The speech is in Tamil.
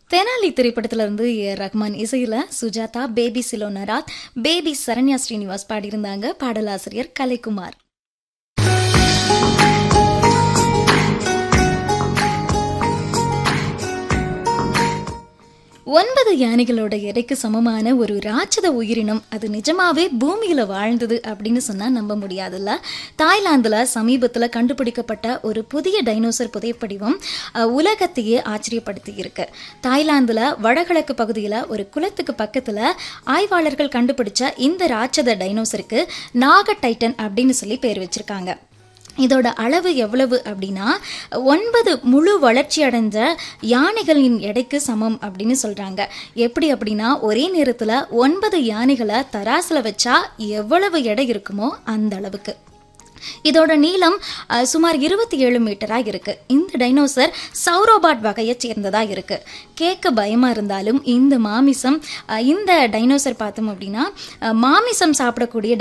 தெனாலி திரைப்படத்துல இருந்து ஏ ரஹ்மான் இசையில சுஜாதா பேபி சிலோனராத் பேபி சரண்யா ஸ்ரீனிவாஸ் பாடியிருந்தாங்க பாடலாசிரியர் கலைக்குமார் ஒன்பது யானைகளோட எடைக்கு சமமான ஒரு ராட்சத உயிரினம் அது நிஜமாவே பூமியில வாழ்ந்தது அப்படின்னு சொன்னா நம்ப முடியாதுல்ல தாய்லாந்துல சமீபத்துல கண்டுபிடிக்கப்பட்ட ஒரு புதிய டைனோசர் புதைப்படிவம் அஹ், உலகத்தையே ஆச்சரியப்படுத்தி இருக்கு தாய்லாந்துல வடகிழக்கு பகுதியில ஒரு குளத்துக்கு பக்கத்துல ஆய்வாளர்கள் கண்டுபிடிச்ச இந்த ராட்சத டைனோசருக்கு நாக டைட்டன் அப்படின்னு சொல்லி பேர் வச்சிருக்காங்க இதோட அளவு எவ்வளவு அப்படின்னா ஒன்பது முழு வளர்ச்சி அடைஞ்ச யானைகளின் எடைக்கு சமம் அப்படின்னு சொல்றாங்க எப்படி அப்படின்னா ஒரே நேரத்தில் ஒன்பது யானைகளை தராசில் வச்சா எவ்வளவு எடை இருக்குமோ அந்த அளவுக்கு இதோட நீளம் அஹ், சுமார் இருபத்தி ஏழு மீட்டராக இருக்கு இந்த டைனோசர் சௌரோபாட் வகையை சேர்ந்ததா இருக்கு கேட்க பயமா இருந்தாலும் இந்த மாமிசம் அஹ், இந்த டைனோசர் பார்த்தோம் அப்படின்னா அஹ், மாமிசம் சாப்பிடக்கூடிய